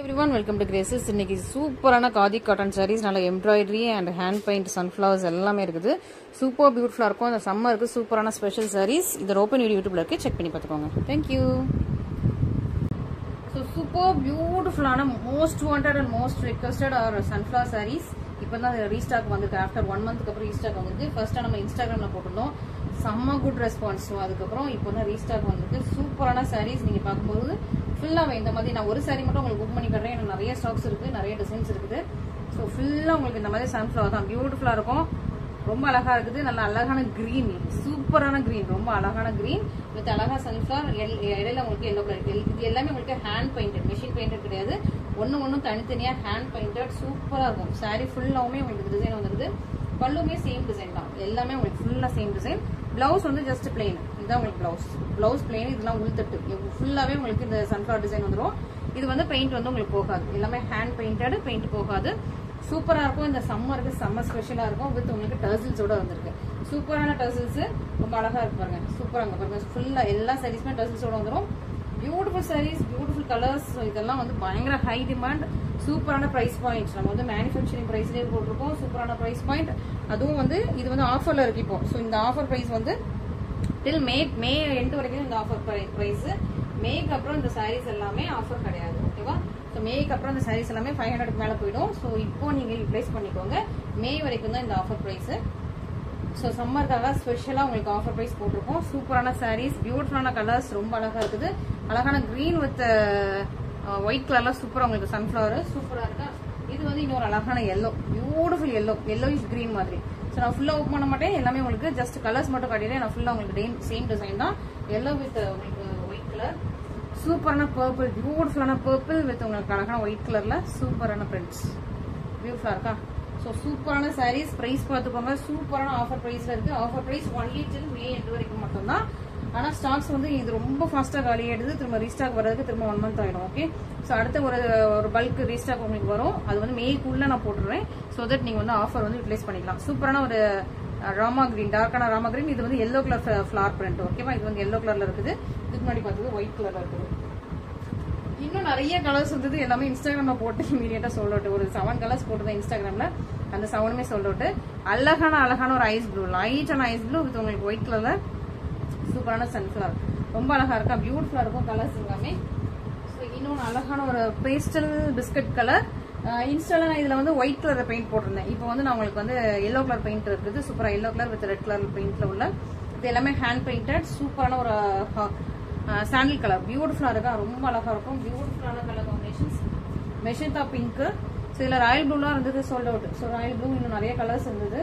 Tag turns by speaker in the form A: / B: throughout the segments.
A: everyone welcome to Graces இன்னைக்கு சூப்பரான khadi cotton saris நல்ல embroidery and hand paint sunflowers எல்லாமே இருக்குது சூப்பர் பியூட்டிஃபுல்லாக இருக்கும் அந்த சம்மருக்கு சூப்பரான ஸ்பெஷல் சாரீஸ் இதோட ஓப்பன் வீடியோ யூடியூப்ல இருக்கு செக் பண்ணி பார்த்துக்கோங்க தேங்க்யூ ஸோ சூப்பர் பியூட்டிஃபுல்லான most wanted and most requested are sunflower saris இப்போ தான் ரீஸ்டாக் வந்திருக்கு ஆஃப்டர் ஒன் மந்த்க்கு அப்புறம் ரீஸ்டாக் வந்திருக்கு ஃபர்ஸ்ட்டாக நம்ம இன்ஸ்டாகிராமில் போட்டிருந்தோம் செம்ம குட் ரெஸ்பான்ஸ் அதுக்கப்புறம் இப்போ தான் ரீஸ்டாக் வந்திருக்கு சூப்பரான சாரீஸ் நீங்கள் பார்க்கும்போது ஃபுல்லாகவே இந்த மாதிரி நான் ஒரு சாரீ மட்டும் உங்களுக்கு புக் பண்ணி தர்றேன் எனக்கு நிறைய ஸ்டாக்ஸ் இருக்குது நிறைய டிசைன்ஸ் இருக்குது ஸோ ஃபுல்லாக உங்களுக்கு இந்த மாதிரி சன்ஃப்ளவர் தான் பியூட்டிஃபுல்லாக இருக்கும் ரொம்ப அழகா இருக்குது நல்ல அழகான கிரீன் சூப்பரான கிரீன் ரொம்ப அழகான கிரீன் வித் அழகா சன்ஃபிளவர் இடையில உங்களுக்கு எல்லோ கலர் இது எல்லாமே உங்களுக்கு ஹேண்ட் பெயிண்டட் மிஷின் பெயிண்டட் கிடையாது ஒன்று ஒன்றும் தனித்தனியா ஹேண்ட் பெயிண்டட் சூப்பரா இருக்கும் சாரி ஃபுல்லாவுமே உங்களுக்கு டிசைன் வந்துருது பல்லுமே சேம் டிசைன் தான் எல்லாமே உங்களுக்கு ஃபுல்லா சேம் டிசைன் பிளவுஸ் வந்து ஜஸ்ட் பிளெயின் இதுதான் உங்களுக்கு பிளவுஸ் பிளவுஸ் பிளெயின் இதெல்லாம் உள்தட்டு ஃபுல்லாவே உங்களுக்கு இந்த சன்ஃபிளவர் டிசைன் வந்துடும் இது வந்து பெயிண்ட் வந்து உங்களுக்கு போகாது எல்லாமே ஹேண்ட் பெயிண்டட் பெயிண்ட் போகாது சூப்பரா இருக்கும் இந்த சம்மருக்கு செம்ம ஸ்பெஷலா இருக்கும் வித் உங்களுக்கு டர்சில்ஸோட வந்திருக்கு சூப்பரான டர்சில்ஸ் ரொம்ப அழகா இருக்கு பாருங்க சூப்பரா இருக்கு பாருங்க ஃபுல்லா எல்லா சாரீஸ்மே டர்சில்ஸோட வந்துடும் பியூட்டிஃபுல் சாரீஸ் பியூட்டிஃபுல் கலர்ஸ் இதெல்லாம் வந்து பயங்கர ஹை டிமாண்ட் சூப்பரான பிரைஸ் பாயிண்ட் நம்ம வந்து மேனுஃபேக்சரிங் பிரைஸ்லேயே போட்டிருக்கோம் சூப்பரான பிரைஸ் பாயிண்ட் அதுவும் வந்து இது வந்து ஆஃபர்ல இருக்கு இப்போ ஸோ இந்த ஆஃபர் பிரைஸ் வந்து டில் மே மே எண்டு வரைக்கும் இந்த ஆஃபர் பிரைஸ் மேக்கு அப்புறம் இந்த சாரீஸ் எல்லாமே ஆஃபர் கிடையாது ஓகேவா ஸோ மேக்கு அப்புறம் இந்த சாரீஸ் எல்லாமே ஃபைவ் ஹண்ட்ரட் மேலே போயிடும் ஸோ இப்போ நீங்கள் யூட்டிலைஸ் பண்ணிக்கோங்க மே வரைக்கும் தான் இந்த ஆஃபர் ப்ரைஸ் ஸோ சம்மருக்காக ஸ்பெஷலாக உங்களுக்கு ஆஃபர் ப்ரைஸ் போட்டிருக்கோம் சூப்பரான சாரீஸ் பியூட்டிஃபுல்லான கலர்ஸ் ரொம்ப அழகாக இருக்குது அழகான க்ரீன் வித் ஒயிட் கலர்ல சூப்பராக உங்களுக்கு சன்ஃப்ளவர் சூப்பராக இருக்கா இது வந்து இன்னொரு அழகான yellow beautiful yellow yellowish green மாதிரி ஸோ நான் ஃபுல்லாக ஓப்பன் பண்ண மாட்டேன் எல்லாமே உங்களுக்கு ஜஸ்ட் கலர்ஸ் மட்டும் காட்டிடுறேன் நான் ஃபுல்லாக உங்களுக்கு சேம் டிசைன் தான் எல்லோ வித் உங்களுக்கு ஒயிட் கலர் சூப்பரான பர்பிள் பியூட்டிஃபுல்லான பர்பிள் வித் உங்களுக்கு அழகான ஒயிட் கலர்ல சூப்பரான பிரிண்ட்ஸ் பியூட்டிஃபுல்லா இருக்கா ஸோ சூப்பரான சாரீஸ் ப்ரைஸ் பார்த்துக்கோங்க சூப்பரான ஆஃபர் ப்ரைஸ்ல இருக்கு offer price only till May end வரைக்கும் மட்டும்தான் ஆனால் ஸ்டாக்ஸ் வந்து இது ரொம்ப ஃபாஸ்ட்டாக காலி ஆயிடுது திரும்ப ரீஸ்டாக் வர்றதுக்கு திரும்ப ஒன் மந்த் ஆயிடும் ஓகே ஸோ அடுத்த ஒரு ஒரு பல்க் ரீஸ்டாக் உங்களுக்கு வரும் அது வந்து மேக்குள்ள நான் போட்டுருவேன் ஸோ தட் நீங்கள் வந்து ஆஃபர் வந்து யூட்டிலைஸ் பண்ணிக்கலாம் சூப்பரான ஒரு ராமா கிரீன் டார்க்கான ராமா கிரீன் இது வந்து எல்லோ கலர் ஃபிளார் பிரிண்ட் ஓகேவா இது வந்து எல்லோ கலர்ல இருக்குது இதுக்கு முன்னாடி பார்த்தது ஒயிட் கலர்ல இருக்குது இன்னும் நிறைய கலர்ஸ் இருந்தது எல்லாமே இன்ஸ்டாகிராம்ல போட்டு இமீடியட்டா சொல்லிட்டு ஒரு செவன் கலர்ஸ் போட்டுதான் இன்ஸ்டாகிராம்ல அந்த செவனுமே சொல்லிட்டு அழகான அழகான ஒரு ஐஸ் ப்ளூ லைட்டான ஐஸ் ப்ளூ வித் உங்களுக்கு ஒயிட் கலர்ல சூப்பரான சன்ஃபிளவர் ரொம்ப அழகா இருக்கா பியூட்டிஃபுல்லா இருக்கும் கலர்ஸ் எல்லாமே ஸோ இன்னொன்று அழகான ஒரு பேஸ்டல் பிஸ்கட் கலர் இன்ஸ்டால நான் இதுல வந்து ஒயிட் கலர் பெயிண்ட் போட்டிருந்தேன் இப்போ வந்து நான் உங்களுக்கு வந்து எல்லோ கலர் பெயிண்ட் இருக்குது சூப்பரா yellow colour with red colour பெயிண்ட்ல உள்ள இது எல்லாமே ஹேண்ட் பெயிண்டட் சூப்பரான ஒரு சாண்டில் கலர் பியூட்டிஃபுல்லா இருக்கா ரொம்ப அழகா இருக்கும் பியூட்டிஃபுல்லான colour combinations magenta pink so இதில் ராயல் ப்ளூலாம் இருந்தது sold out so royal blue இன்னும் நிறைய கலர்ஸ் இருந்தது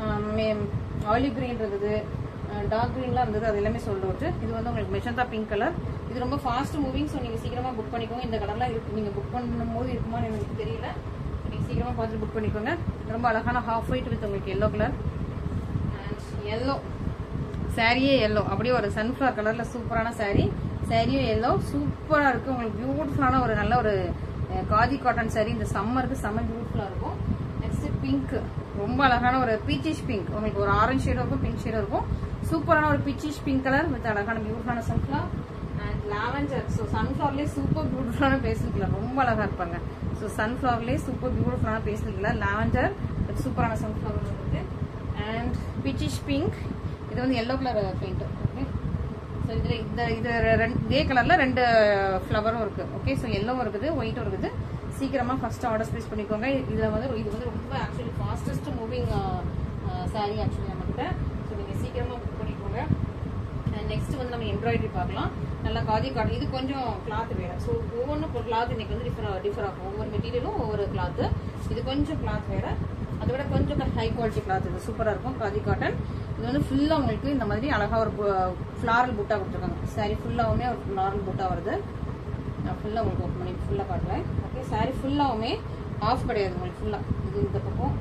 A: ஆலிவ் கிரீன் இருந்தது டார்க் கிரீன்லாம் இருந்தது அது எல்லாமே சோல்ட் அவுட் இது வந்து உங்களுக்கு மெஷந்தா பிங்க் கலர் இது ரொம்ப ஃபாஸ்ட் மூவிங் ஸோ நீங்கள் சீக்கிரமாக புக் பண்ணிக்கோங்க இந்த கலர்லாம் இருக்கு நீங்கள் புக் பண்ணும்போது இருக்குமான்னு எனக்கு தெரியல நீங்கள் சீக்கிரமாக பார்த்துட்டு புக் பண்ணிக்கோங்க ரொம்ப அழகான ஹாஃப் ஒயிட் வித் உங்களுக்கு எல்லோ கலர் அண்ட் எல்லோ சாரியே எல்லோ அப்படியே ஒரு சன்ஃப்ளவர் கலர்ல சூப்பரான சாரி சாரியும் எல்லோ சூப்பரா இருக்கு உங்களுக்கு பியூட்டிஃபுல்லான ஒரு நல்ல ஒரு காதி காட்டன் சாரி இந்த சம்மருக்கு செம்ம பியூட்டிஃபுல்லா இருக்கும் நெக்ஸ்ட் பிங்க் ரொம்ப அழகான ஒரு பீச்சிஷ் பிங்க் உங்களுக்கு ஒரு ஆரஞ்சு ஷேடும் இருக்கும் பிங்க் ஷேடும் இருக்கும் சூப்பரான ஒரு பீச்சிஷ் பிங்க் கலர் வித் அழகான பியூட்டிஃபுல்லான சன்ஃப்ளவர் அண்ட் லாவெண்டர் ஸோ சன்ஃப்ளவர்லேயே சூப்பர் பியூட்டிஃபுல்லான பேஸ்டல் கலர் ரொம்ப அழகா இருப்பாங்க ஸோ சன்ஃப்ளவர்லேயே சூப்பர் பியூட்டிஃபுல்லான பேஸ்டல் கலர் லாவெண்டர் வித் சூப்பரான சன்ஃப்ளவர் இருக்கு அண்ட் பீச்சிஷ் பிங்க் இது வந்து yellow colour paint okay so இதில் இந்த இது ரெண்டு இதே கலரில் ரெண்டு ஃப்ளவரும் இருக்குது ஓகே ஸோ எல்லோவும் இருக்குது ஒயிட்டும் இருக்குது சீக்கிரமாக ஃபஸ்ட்டு ஆர்டர் ப்ளேஸ் பண்ணிக்கோங்க இதில் வந்து இது வந்து ரொம்ப actually fastest moving sari actually நம்மகிட்ட ஸோ நீங்கள் சீக்கிரமாக புக் பண்ணிக்கோங்க நெக்ஸ்ட் வந்து நம்ம எம்ப்ராய்டரி பார்க்கலாம் நல்லா காதி காட்டன் இது கொஞ்சம் கிளாத் வேறு ஸோ ஒவ்வொன்றும் கிளாத் இன்னைக்கு வந்து டிஃபர் டிஃபர் ஆகும் ஒவ்வொரு மெட்டீரியலும் ஒவ்வொரு கிளாத்து இது கொஞ்சம் கிளாத் வேறு அதை விட கொஞ்சம் ஹை குவாலிட்டி கிளாத் இது சூப்பராக இருக்கும் காதி காட்டன் இது வந்து ஃபுல்லாக உங்களுக்கு இந்த மாதிரி அழகாக ஒரு ஃப்ளாரல் புட்டா கொடுத்துருக்காங்க சாரி ஃபுல்லாகவுமே ஒரு ஃப்ளாரல் புட்டா வருது நான் ஃபுல்லாக உங்களுக்கு ஓப்பன் பண்ணி ஃபுல்லாக காட்டுறேன் ஓகே சாரி ஃபுல்லாகவுமே ஆஃப் கிடையாது உங்களுக்கு ஃபுல்லாக இது இந்த பக்கம்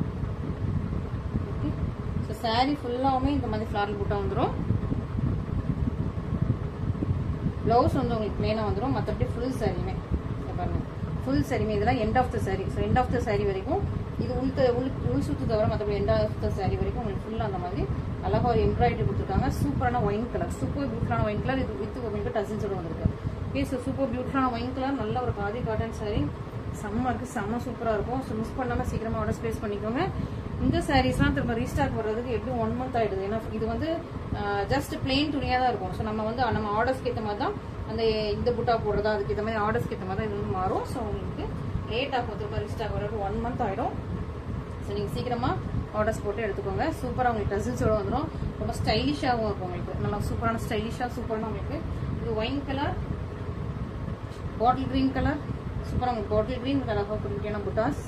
A: ஓகே ஸோ சாரி ஃபுல்லாகவுமே இந்த மாதிரி ஃப்ளாரல் புட்டா வந்துடும் ப்ளவுஸ் வந்து உங்களுக்கு பிளேனாக வந்துடும் மற்றபடி ஃபுல் சாரியுமே பாருங்க ஃபுல் சாரியுமே இதெல்லாம் end of the sari so end of the sari வரைக்கும் இது உள்த உள் உள் சுத்து தவிர மற்றபடி எண்ட் ஆஃப் த சாரி வரைக்கும் உங்களுக்கு ஃபுல்லாக அந்த மாதிரி அழகாக ஒரு எம்ப்ராய்டரி கொடுத்துருக்காங்க சூப்பரான ஒயின் கலர் சூப்பர் பியூட்டிஃபுல்லான ஒயின் கலர் இது வித் உங்களுக்கு டசில்ஸோட வந்திருக்கு ஓகே ஸோ சூப்பர் பியூட்டிஃபுல்லான ஒயின் கலர் நல்ல ஒரு காதி காட்டன் saree செம்ம இருக்கு செம்ம சூப்பராக இருக்கும் ஸோ மிஸ் பண்ணாமல் சீக்கிரமாக ஆர்டர் ஸ்பேஸ் பண்ணிக்கோங்க இந்த சாரீஸ்லாம் திரும்ப ரீஸ்டாக் வர்றதுக்கு எப்படியும் ஒன் மந்த் ஆயிடுது ஏன்னா இது வந்து ஜஸ்ட் பிளெயின் துணியாக தான் இருக்கும் ஸோ நம்ம வந்து நம்ம ஆர்டர்ஸ்க்கு ஏற்ற மாதிரி தான் அந்த இந்த புட்டா போடுறதா அதுக்கு ஏற்ற மாதிரி ஆர்டர்ஸ்க்கு ஏற்ற மாதிரி தான் இது வந்து மாறும் ஸோ உங்களுக்கு லேட் ஆகும் திரும்ப ரீஸ்டாக் வர்றதுக்கு ஒன் மந்த் ஆயிடும் ஸோ நீங்கள் சீக்கிரமாக ஆர்டர்ஸ் போட்டு எடுத்துக்கோங்க சூப்பராக உங்களுக்கு டசில்ஸோட வந்துடும் ரொம்ப ஸ்டைலிஷாகவும் இருக்கும் உங்களுக்கு நல்லா சூப்பரான ஸ்டைலிஷாக சூப்பரான உங்களுக்கு இது wine colour bottle green colour சூப்பராக உங்களுக்கு பாட்டில் கிரீன் கலர் கொடுத்துருக்கேன் புட்டாஸ்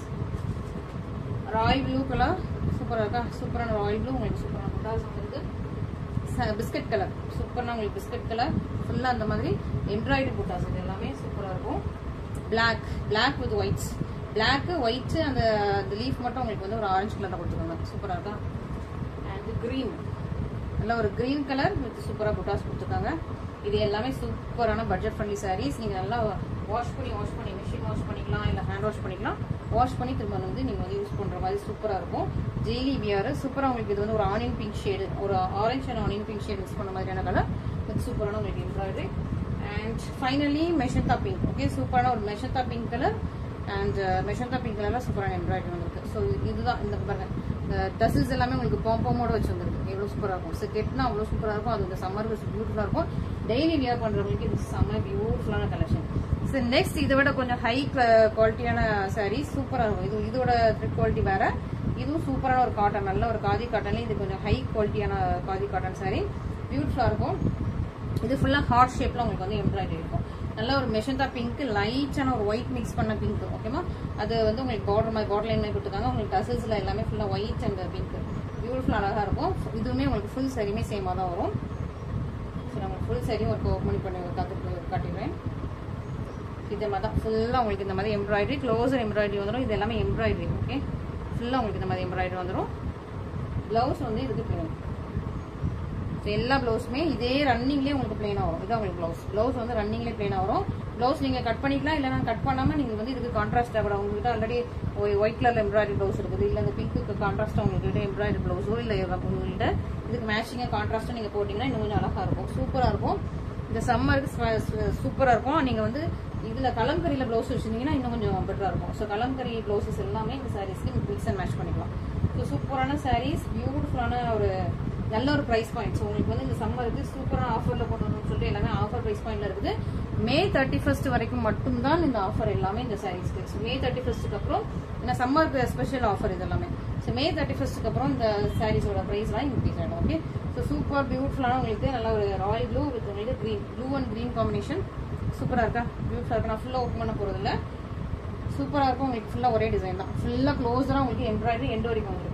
A: ராயல் ப்ளூ கலர் சூப்பராக இருக்கா சூப்பரான ராயல் ப்ளூ உங்களுக்கு சூப்பரான புட்டாஸ் வந்துருக்கு பிஸ்கட் கலர் சூப்பரான உங்களுக்கு பிஸ்கட் கலர் ஃபுல்லாக அந்த மாதிரி எம்ப்ராய்டரி புட்டாஸ் இது எல்லாமே சூப்பராக இருக்கும் black black with whites black white அந்த அந்த லீஃப் மட்டும் உங்களுக்கு வந்து ஒரு ஆரஞ்சு கலரில் கொடுத்துருக்காங்க சூப்பராக இருக்கா அண்ட் க்ரீன் நல்ல ஒரு க்ரீன் கலர் வித் சூப்பராக புட்டாஸ் கொடுத்துருக்காங்க இது எல்லாமே சூப்பரான பட்ஜெட் ஃப்ரெண்ட்லி சாரீஸ் நீங்கள் நல்லா வாஷ் பண்ணி வாஷ் பண்ணி மிஷின் வாஷ் பண்ணிக்கலாம் இல்லை ஹேண்ட் வாஷ் பண்ணிக்கலாம் வாஷ் பண்ணி திரும்ப வந்து நீங்கள் வந்து யூஸ் பண்ணுற மாதிரி சூப்பராக இருக்கும் ஜெய்லி வியர் சூப்பராக உங்களுக்கு இது வந்து ஒரு ஆனியன் பிங்க் ஷேடு ஒரு orange and onion pink shade mix பண்ண மாதிரியான கலர் வித் சூப்பரான உங்களுக்கு embroidery and finally magenta pink okay சூப்பரான ஒரு magenta pink colour and magenta pink கலர்ல சூப்பரான எம்ப்ராய்டரி வந்திருக்கு ஸோ இதுதான் இந்த பாருங்க டசில்ஸ் எல்லாமே உங்களுக்கு பாம்போமோட வச்சு வந்திருக்கு எவ்வளோ சூப்பராக இருக்கும் ஸோ கெட்னா அவ்வளோ சூப்பராக இருக்கும் அது இந்த சம்மருக்கு பியூட்டிஃபுல்லாக இருக்கும் டெய்லி வியர் பண்ணுறவங்களுக்கு இது செம்ம பியூட்டிஃபுல்லான கலெக்ஷன் ஸோ நெக்ஸ்ட் இதை விட கொஞ்சம் ஹை குவாலிட்டியான சாரீ சூப்பராக இருக்கும் இது இதோட த்ரெட் குவாலிட்டி வேற இதுவும் சூப்பரான ஒரு காட்டன் நல்ல ஒரு காதி காட்டன்ல இது கொஞ்சம் ஹை குவாலிட்டியான காதி காட்டன் சாரீ பியூட்டிஃபுல்லாக இருக்கும் இது ஃபுல்லாக ஹார்ட் ஷேப்ல உங்களுக்கு வந்து எம்ப்ராய்டரி இருக்கும் நல்ல ஒரு மெஷந்தா பிங்க் லைட்டான ஒரு ஒயிட் மிக்ஸ் பண்ண பிங்க் ஓகேமா அது வந்து உங்களுக்கு பார்டர் மாதிரி பார்டர் லைன் மாதிரி கொடுத்துருக்காங்க உங்களுக்கு டசல்ஸ்ல எல்லாமே ஃபுல்லாக ஒயிட் அண்ட் பிங்க் பியூட்டிஃபுல் அழகாக இருக்கும் இதுவுமே உங்களுக்கு ஃபுல் சரியுமே சேமாக தான் வரும் ஸோ நம்ம ஃபுல் சரியும் ஒரு ஓப்பன் பண்ணி காத்து காட்டிடுவேன் இதே மாதிரி தான் ஃபுல்லாக உங்களுக்கு இந்த மாதிரி எம்ப்ராய்டரி க்ளோஸர் எம்ப்ராய்டரி வந்துடும் இது எல்லாமே எம்ப்ராய்டரி ஓகே ஃபுல்லாக உங்களுக்கு இந்த மாதிரி எம்ப்ராய்டரி வந்துடும் ப்ளவுஸ் வந்து இதுக்கு பிளேன் ஸோ எல்லா ப்ளவுஸுமே இதே ரன்னிங்லேயே உங்களுக்கு பிளேனாக வரும் இதான் உங்களுக்கு ப்ளவுஸ் ப்ளவுஸ் வந்து ரன்னிங்லேயே பிளேனாக வரும் ப்ளவுஸ் நீங்கள் கட் பண்ணிக்கலாம் இல்லைனா கட் பண்ணாமல் நீங்கள் வந்து இதுக்கு கான்ட்ராஸ்டாக கூட உங்ககிட்ட already white colour embroidery blouse இருக்குது இல்லை இந்த பிங்க்கு கான்ட்ராஸ்ட்டாக உங்கள்கிட்ட எம்ப்ராய்டரி ப்ளவுஸோ இல்லை உங்கள்கிட்ட இதுக்கு மேட்சிங்காக கான்ட்ராஸ்ட்டாக நீங்கள் போட்டிங்கன்னா இன்னும் கொஞ்சம் அழகாக இருக்கும் சூப்பராக இருக்கும் இந்த சம்மருக்கு சூப்பராக இருக்கும் நீங்கள் வந்து இதில் கலம்கரியில் ப்ளவுஸ் வச்சுருந்தீங்கன்னா இன்னும் கொஞ்சம் பெட்டராக இருக்கும் ஸோ கலம்கரி ப்ளவுசஸ் எல்லாமே இந்த சாரீஸ்க்கு மிக்ஸ் அண்ட் மேட்ச் பண்ணிக்கலாம் ஸோ சூப்பரான சாரீஸ் பியூட்டிஃபுல்லான ஒரு நல்ல ஒரு ப்ரைஸ் பாயிண்ட் ஸோ உங்களுக்கு வந்து இந்த சம்மருக்கு சூப்பரான ஆஃபரில் கொண்டு வரணும்னு சொல்லிட்டு எல்லாமே ஆஃபர் ப்ரைஸ் பாயிண்ட்ல இருக்குது மே தேர்ட்டி ஃபர்ஸ்ட் வரைக்கும் மட்டும்தான் இந்த ஆஃபர் எல்லாமே இந்த சாரீஸ்க்கு ஸோ மே தேர்ட்டி ஃபர்ஸ்ட்டுக்கு அப்புறம் ஏன்னா சம்மருக்கு ஸ்பெஷல் ஆஃபர் இது எல்லாமே ஸோ மே தேர்ட்டி ஃபர்ஸ்ட்டுக்கு அப்புறம் இந்த சாரீஸோட ப்ரைஸ்லாம் இன்க்ரீஸ் ஆகிடும் ஓகே ஸோ சூப்பர் பியூட்டிஃபுல்லான உங்களுக்கு நல்ல ஒரு ராயல் ப்ளூ வித் உங்களுக்கு green blue and green combination சூப்பராக இருக்கா பியூட்டிஃபுல்லாக இருக்கு நான் ஃபுல்லாக ஓப்பன் பண்ண போகிறதில்ல சூப்பராக இருக்கும் உங்களுக்கு ஃபுல்லாக ஒரே டிசைன் தான் ஃபுல்லாக க்ளோஸராக உங்களுக்கு எம்ப்ராய்டரி எண்ட் வரைக்கும் வந்துருக்கு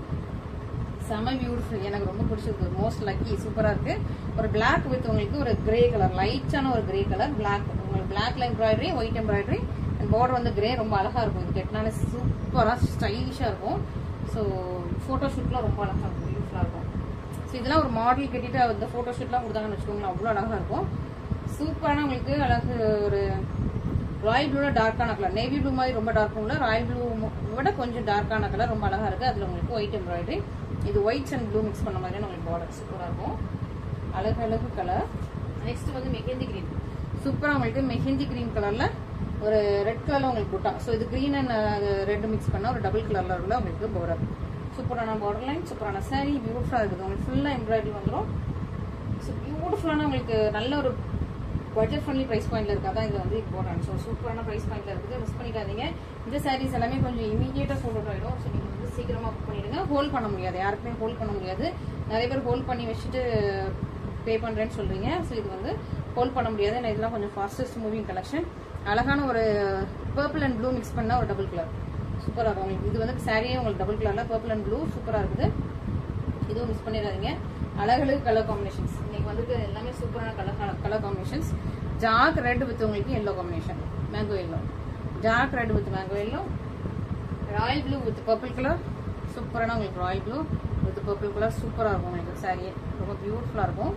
A: செம பியூட்டிஃபுல் எனக்கு ரொம்ப பிடிச்சிருக்கு மோஸ்ட் லக்கி சூப்பராக இருக்கு ஒரு பிளாக் வித் உங்களுக்கு ஒரு கிரே கலர் லைட்டான ஒரு கிரே கலர் பிளாக் உங்களுக்கு பிளாக்ல embroidery white embroidery and border வந்து கிரே ரொம்ப அழகா இருக்கும் இது கெட்டினாலே சூப்பராக ஸ்டைலிஷாக இருக்கும் ஸோ ஃபோட்டோ ஷூட்லாம் ரொம்ப அழகாக இருக்கும் பியூட்டிஃபுல்லாக இருக்கும் ஸோ இதெல்லாம் ஒரு மாடல் கட்டிட்டு அந்த ஃபோட்டோ ஷூட்லாம் கொடுத்தாங்கன்னு வச்சுக்கோங்களேன் அவ்வளோ அழகாக இருக்கும் சூப்பரான உங்களுக்கு அழகு ஒரு ராயல் ப்ளூல டார்க்கான கலர் நேவி ப்ளூ மாதிரி ரொம்ப டார்க்கும் இல்லை ராயல் ப்ளூ விட கொஞ்சம் டார்க்கான கலர் ரொம்ப அழகா இருக்கு அதுல உங்களுக்கு ஒயிட் எம்ப்ராய்டரி இது ஒயிட் அண்ட் ப்ளூ மிக்ஸ் பண்ண மாதிரியான உங்களுக்கு பார்டர் சூப்பராக இருக்கும் அழகு அழகு கலர் நெக்ஸ்ட் வந்து மெஹந்தி கிரீன் சூப்பராக உங்களுக்கு மெஹந்தி கிரீன் கலர்ல ஒரு ரெட் கலர்ல உங்களுக்கு புட்டா ஸோ இது கிரீன் அண்ட் ரெட் மிக்ஸ் பண்ண ஒரு டபுள் கலர்ல உள்ள உங்களுக்கு பார்டர் சூப்பரான பார்டர் லைன் சூப்பரான சாரி பியூட்டிஃபுல்லாக இருக்குது உங்களுக்கு ஃபுல்லாக எம்ப்ராய்டரி வந்துடும் ஸோ பியூட்டிஃபுல்லான உங்களுக்கு நல்ல ஒரு பட்ஜெட் ஃப்ரெண்ட்லி ப்ரைஸ் பாயிண்ட்ல இருக்கா தான் இது வந்து இம்பார்ட்டன்ட் ஸோ சூப்பரான ப்ரைஸ் பாயிண்ட்ல இருக்குது மிஸ் பண்ணிக்காதீங்க இந்த சாரீஸ் எல்லாமே கொஞ்சம் இமீடியட்டாக சோல்ட் அவுட் ஆகிடும் ஸோ நீங்கள் வந்து சீக்கிரமாக புக் பண்ணிடுங்க ஹோல்ட் பண்ண முடியாது யாருக்குமே ஹோல்ட் பண்ண முடியாது நிறைய பேர் ஹோல்ட் பண்ணி வச்சுட்டு பே பண்ணுறேன்னு சொல்றீங்க ஸோ இது வந்து ஹோல்ட் பண்ண முடியாது ஏன்னா இதெல்லாம் கொஞ்சம் ஃபாஸ்டஸ்ட் மூவிங் கலெக்ஷன் அழகான ஒரு பர்பிள் அண்ட் ப்ளூ மிக்ஸ் பண்ண ஒரு டபுள் கலர் சூப்பராக இருக்கும் உங்களுக்கு இது வந்து சாரியே உங்களுக்கு டபுள் கலரில் பர்பிள் அண்ட் ப்ளூ சூப்பராக இருக்குது இதுவும் மிஸ் பண்ணிடாதீங்க அழகழகு கலர் காம்பினேஷன்ஸ் இன்னைக்கு வந்துட்டு எல்லாமே சூப்பரான colour colour combinations dark red with உங்களுக்கு yellow combination mango yellow dark red with mango yellow royal blue with purple colour சூப்பரான உங்களுக்கு royal blue with purple colour சூப்பராக இருக்கும் உங்களுக்கு சாரியே ரொம்ப பியூட்டிஃபுல்லாக இருக்கும்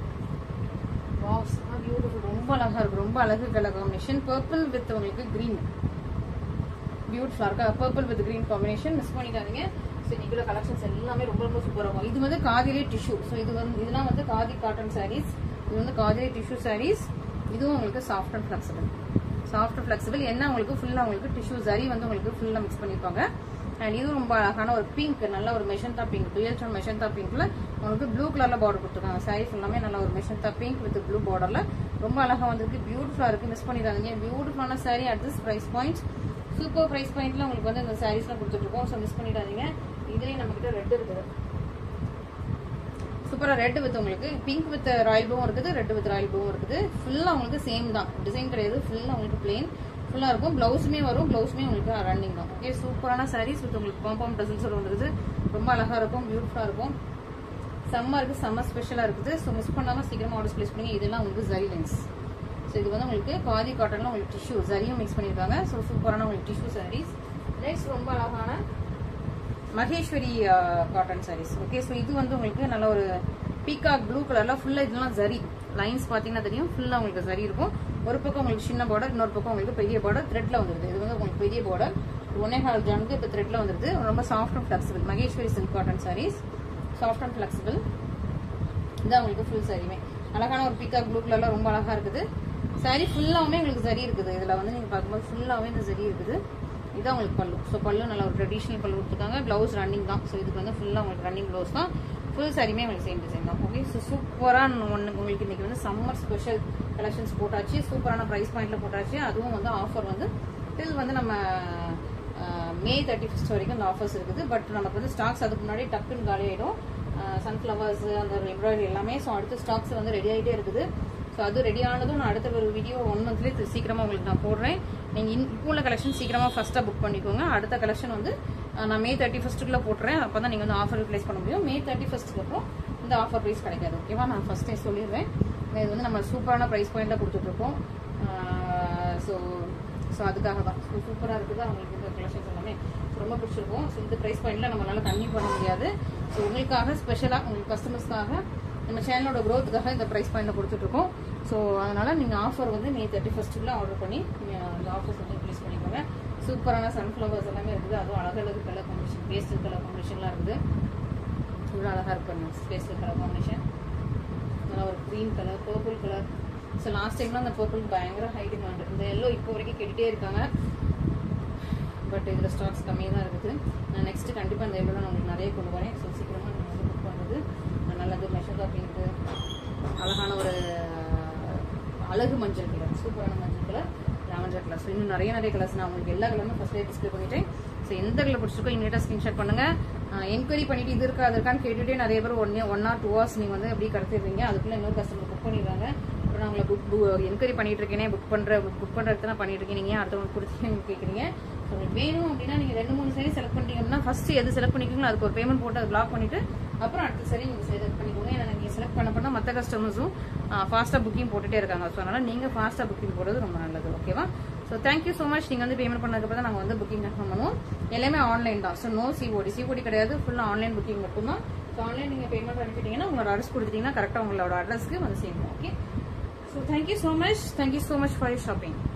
A: வாவ் பியூட்டிஃபுல் ரொம்ப அழகா இருக்கும் ரொம்ப அழகு கலர் காம்பினேஷன் பர்பிள் வித் உங்களுக்கு கிரீன் பியூட்டிஃபுல்லாக இருக்கா purple with green combination miss பண்ணிக்காதீங்க ஸோ இன்னைக்குள்ள கலெக்ஷன்ஸ் எல்லாமே ரொம்ப ரொம்ப சூப்பராக இருக்கும் இது வந்து காதிலே டிஷ்யூ ஸோ இது வந்து இதெல்லாம் வந்து காதி காட்டன் சாரீஸ் இது வந்து காதிலே டிஷ்யூ சாரீஸ் இதுவும் உங்களுக்கு soft and flexible soft flexible என்ன உங்களுக்கு ஃபுல்லா உங்களுக்கு டிஷ்யூ சரி வந்து உங்களுக்கு ஃபுல்லா மிக்ஸ் பண்ணிருப்பாங்க அண்ட் இதுவும் ரொம்ப அழகான ஒரு பிங்க் நல்ல ஒரு magenta pink dual tone magenta பிங்க்ல உங்களுக்கு ப்ளூ கலர்ல பார்டர் கொடுத்துருக்காங்க சாரி ஃபுல்லாமே நல்ல ஒரு மெஷந்தா பிங்க் வித் ப்ளூ பார்டர்ல ரொம்ப அழகா வந்திருக்கு பியூட்டிஃபுல்லா இருக்கு மிஸ் பண்ணிடாதீங்க பியூட்டிஃபுல்லான sari at this price point super price பாயிண்ட்ல உங்களுக்கு வந்து இந்த சாரீஸ்லாம் கொடுத்துட்டு இருக்கோம் ஸோ மிஸ் பண்ணிடாதீங்க இதுலயும் நம்ம கிட்ட ரெட் இருக்குது சூப்பரா ரெட் வித் உங்களுக்கு பிங்க் வித் ராயல் ப்ளூவும் இருக்குது ரெட் வித் ராயல் ப்ளூவும் இருக்குது ஃபுல்லா உங்களுக்கு சேம் தான் டிசைன் கிடையாது ஃபுல்லா உங்களுக்கு பிளேன் ஃபுல்லா இருக்கும் பிளவுஸுமே வரும் பிளவுஸுமே உங்களுக்கு ரன்னிங் தான் ஓகே சூப்பரான சாரீஸ் வித் உங்களுக்கு பாம்பாம் டசல்ஸோட வந்துருது ரொம்ப அழகா இருக்கும் பியூட்டிஃபுல்லா இருக்கும் செம்ம இருக்கு செம்ம ஸ்பெஷலா இருக்குது ஸோ மிஸ் பண்ணாம சீக்கிரமா ஆர்டர்ஸ் பிளேஸ் பண்ணுங்க இதெல்லாம் உங்களுக்கு ஜரி லென்ஸ் ஸோ இது வந்து உங்களுக்கு காதி காட்டன்ல உங்களுக்கு டிஷ்யூ ஜரியும் மிக்ஸ் பண்ணிருக்காங்க ஸோ சூப்பரான உங்களுக்கு டிஷ்யூ சாரீஸ் நெக்ஸ்ட் ரொம்ப அழகான Maheshwari cotton saris okay so இது வந்து உங்களுக்கு நல்ல ஒரு பீகாக் ப்ளூ கலர்ல ஃபுல்லா இதெல்லாம் ஜரி லைன்ஸ் பாத்தீங்கன்னா தெரியும் ஃபுல்லா உங்களுக்கு ஜரி இருக்கும் ஒரு பக்கம் உங்களுக்கு சின்ன பார்டர் இன்னொரு பக்கம் உங்களுக்கு பெரிய பார்டர் த்ரெட்ல வந்துருது இது வந்து உங்களுக்கு பெரிய பார்டர் ஒன்னே கால் ஜானுக்கு இப்போ த்ரெட்ல வந்துருது ரொம்ப soft and flexible Maheshwari silk cotton saris soft and flexible இதான் உங்களுக்கு ஃபுல் சாரியுமே அழகான ஒரு பீகாக் ப்ளூ கலர்ல ரொம்ப அழகா இருக்குது சாரி ஃபுல்லாவுமே உங்களுக்கு சரி இருக்குது இதுல வந்து நீங்க பார்க்கும்போது ஃபுல்லாவே இந்த சரி இருக்குது இதான் உங்களுக்கு பல்லு ஸோ பல்லு நல்ல ஒரு ட்ரெடிஷனல் பல்லு கொடுத்துருக்காங்க பிளவுஸ் ரன்னிங் தான் ஸோ இதுக்கு வந்து ஃபுல்லாக உங்களுக்கு ரன்னிங் பிளவுஸ் தான் ஃபுல் சாரியுமே உங்களுக்கு சேம் டிசைன் தான் ஓகே ஸோ சூப்பரான ஒன்று உங்களுக்கு இன்னைக்கு வந்து சம்மர் ஸ்பெஷல் கலெக்ஷன்ஸ் போட்டாச்சு சூப்பரான ப்ரைஸ் பாயிண்ட்ல போட்டாச்சு அதுவும் வந்து ஆஃபர் வந்து டில் வந்து நம்ம மே தேர்ட்டி ஃபஸ்ட் வரைக்கும் அந்த ஆஃபர்ஸ் இருக்குது பட் நமக்கு வந்து ஸ்டாக்ஸ் அதுக்கு முன்னாடி டக்குன்னு காலி ஆயிடும் சன்ஃப்ளவர்ஸ் அந்த எம்ப்ராய்டரி எல்லாமே ஸோ அடுத்த ஸ்டாக்ஸ் வந்து ரெடி ஆகிட்டே இருக்குது ஸோ அது ரெடி ஆனதும் நான் அடுத்த ஒரு வீடியோ ஒன் மந்த்லேயே சீக்கிரமா உங்களுக்கு நான் போடுறேன் நீங்கள் இப்போ உள்ள கலெக்ஷன் சீக்கிரமா ஃபர்ஸ்ட்டாக புக் பண்ணிக்கோங்க அடுத்த கலெக்ஷன் வந்து அஹ், நான் மே தேர்ட்டி ஃபஸ்ட்டுக்குள்ள போட்டுறேன் அப்போ தான் நீங்கள் வந்து ஆஃபர் ப்ளேஸ் பண்ண முடியும் மே தேர்ட்டி ஃபஸ்ட்டுக்கு அப்புறம் இந்த ஆஃபர் ப்ரைஸ் கிடைக்காது ஓகேவா நான் ஃபர்ஸ்டே சொல்லிடுறேன் இது வந்து நம்ம சூப்பரான ப்ரைஸ் பாயிண்டாக கொடுத்துட்ருக்கோம் ஸோ ஸோ அதுக்காக தான் ஸோ சூப்பராக இருக்குது அவங்களுக்கு இந்த கலெக்ஷன்ஸ் எல்லாமே ரொம்ப பிடிச்சிருக்கும் ஸோ இந்த ப்ரைஸ் பாயிண்ட்ல நம்மளால கம்மி பண்ண முடியாது ஸோ உங்களுக்காக ஸ்பெஷலாக உங்களுக்கு கஸ்டமர்ஸ்க்காக நம்ம சேனலோட க்ரோத்துக்காக இந்த ப்ரைஸ் பாயிண்ட்ல கொடுத்துட்டு இருக்கோம் ஸோ அதனால நீங்க ஆஃபர் வந்து மே தேர்ட்டி ஃபர்ஸ்ட்டுக்குள்ள ஆர்டர் பண்ணி நீங்க அந்த ஆஃபர்ஸ் வந்து ரிலீஸ் பண்ணிக்கோங்க சூப்பரான சன்ஃப்ளவர்ஸ் எல்லாமே இருக்குது அதுவும் அழகழகு கலர் காம்பினேஷன் பேஸ்டல் கலர் காம்பினேஷன்லாம் இருக்குது இவ்வளோ அழகா இருக்கு பேஸ்டல் கலர் காம்பினேஷன் நல்லா ஒரு green colour purple colour so last டைம்லாம் அந்த பர்பிள் பயங்கர ஹை டிமாண்ட் இந்த எல்லோ இப்போ வரைக்கும் கேட்டுட்டே இருக்காங்க பட் இதில் ஸ்டாக்ஸ் கம்மியாக தான் இருக்குது நான் நெக்ஸ்ட் கண்டிப்பாக இந்த எல்லோ நான் உங்களுக்கு நிறைய கொண்டு வரேன் ஸோ சீக்கிரமாக நீங்கள் வந்து புக் பண்ணுறது நல்லது மெஷர் பிங்க்கு அழகான ஒரு அழகு மஞ்சள் கலர் சூப்பரான மஞ்சள் கலர் லாவெண்டர் கலர் ஸோ இன்னும் நிறைய நிறைய கலர்ஸ் நான் உங்களுக்கு எல்லா கலருமே ஃபர்ஸ்ட்லேயே டிஸ்பிளே பண்ணிட்டேன் ஸோ எந்த கலர் பிடிச்சிருக்கோ இமீடியட்டாக ஸ்க்ரீன்ஷாட் பண்ணுங்க என்கொயரி பண்ணிட்டு இது இருக்கா அது இருக்கான்னு கேட்டுட்டே நிறைய பேர் one one or two hours நீங்கள் வந்து அப்படியே கடத்திடுறீங்க அதுக்குள்ள இன்னொரு கஸ்டமர் புக் பண்ணிடுறாங்க அப்புறம் நான் உங்களை புக் என்கொயரி பண்ணிட்டு இருக்கேனே புக் பண்ற புக் பண்றதுக்கு தான் பண்ணிட்டு இருக்கீங்க நீங்க அடுத்தவங்க கொடுத்து கேட்குறீங்க ஸோ உங்களுக்கு வேணும் அப்படின்னா நீங்க ரெண்டு மூணு சரி செலக்ட் பண்ணிட்டீங்க அப்படின்னா ஃபர்ஸ்ட் எது செலக்ட் பண்ணிக்கீங்களோ அதுக்கு ஒரு பேமெண்ட் போட்டு அதை பிளாக் பண்ணிட்டு அப்புறம் அடுத்த சரி நீங்க செலக்ட் பண்ணிக்கோங்க ஏன்னா நீங்க செலக்ட் பண்ண பண்ணா மற்ற கஸ்டமர்ஸும் ஃபாஸ்ட்டாக புக்கிங் போட்டுட்டே இருக்காங்க ஸோ அதனால நீங்க ஃபாஸ்ட்டாக புக்கிங் போடுறது ரொம்ப நல்லது ஓகேவா ஸோ தேங்க்யூ ஸோ மச் நீங்கள் வந்து பேமெண்ட் பண்ணதுக்கப்புறம் தான் நாங்கள் வந்து புக்கிங் கன்ஃபார்ம் பண்ணுவோம் எல்லாமே ஆன்லைன் தான் ஸோ நோ சிஓடி சிஓடி கிடையாது ஃபுல்லாக ஆன்லைன் புக்கிங் மட்டும்தான் ஸோ ஆன்லைன் நீங்கள் பேமெண்ட் அனுப்பிட்டீங்கன்னா உங்களோட அட்ரஸ் கொடுத்துட்டீங்கன்னா கரெக்டாக உங்களோட அட்ரஸ்க்கு வந்து சேரும் okay so thank you so much thank you so much for your shopping